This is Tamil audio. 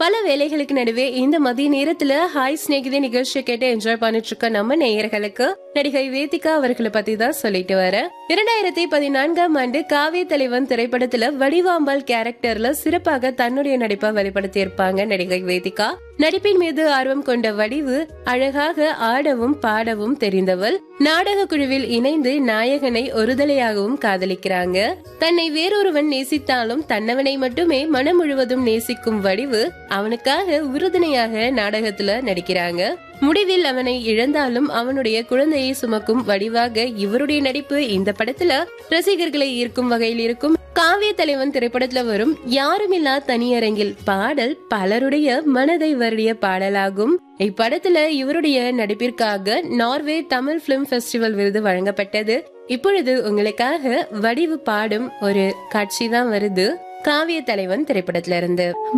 பல வேலைகளுக்கு நடுவே இந்த மதிய நேரத்துல ஹாய் ஸ்நேகிதே நிகழ்ச்சியை கேட்டு என்ஜாய் பண்ணிட்டு இருக்க நம்ம நேயர்களுக்கு நடிகை வேதிகா அவர்களை பத்தி தான் சொல்லிட்டு வர இரண்டாயிரத்தி பதினான்காம் ஆண்டு காவிய தலைவன் திரைப்படத்துல வடிவாம்பால் கேரக்டர்ல சிறப்பாக தன்னுடைய நடிப்பை வெளிப்படுத்தி இருப்பாங்க நடிகை வேதிகா நடிப்பின் மீது ஆர்வம் கொண்ட வடிவு அழகாக ஆடவும் பாடவும் தெரிந்தவள் நாடக குழுவில் இணைந்து நாயகனை ஒருதலையாகவும் காதலிக்கிறாங்க தன்னை வேறொருவன் நேசித்தாலும் தன்னவனை மட்டுமே மனம் முழுவதும் நேசிக்கும் வடிவு அவனுக்காக உறுதுணையாக நாடகத்துல நடிக்கிறாங்க முடிவில் அவனை இழந்தாலும் அவனுடைய குழந்தையை சுமக்கும் வடிவாக இவருடைய நடிப்பு இந்த படத்துல ரசிகர்களை ஈர்க்கும் வகையில் இருக்கும் காவிய தலைவன் திரைப்படத்துல வரும் யாருமில்லா தனியரங்கில் பாடல் பலருடைய மனதை வருடிய பாடலாகும் இப்படத்துல இவருடைய நடிப்பிற்காக நார்வே தமிழ் பிலிம் ஃபெஸ்டிவல் விருது வழங்கப்பட்டது இப்பொழுது உங்களுக்காக வடிவு பாடும் ஒரு காட்சி தான் வருது காவிய தலைவன் திரைப்படத்துல இருந்து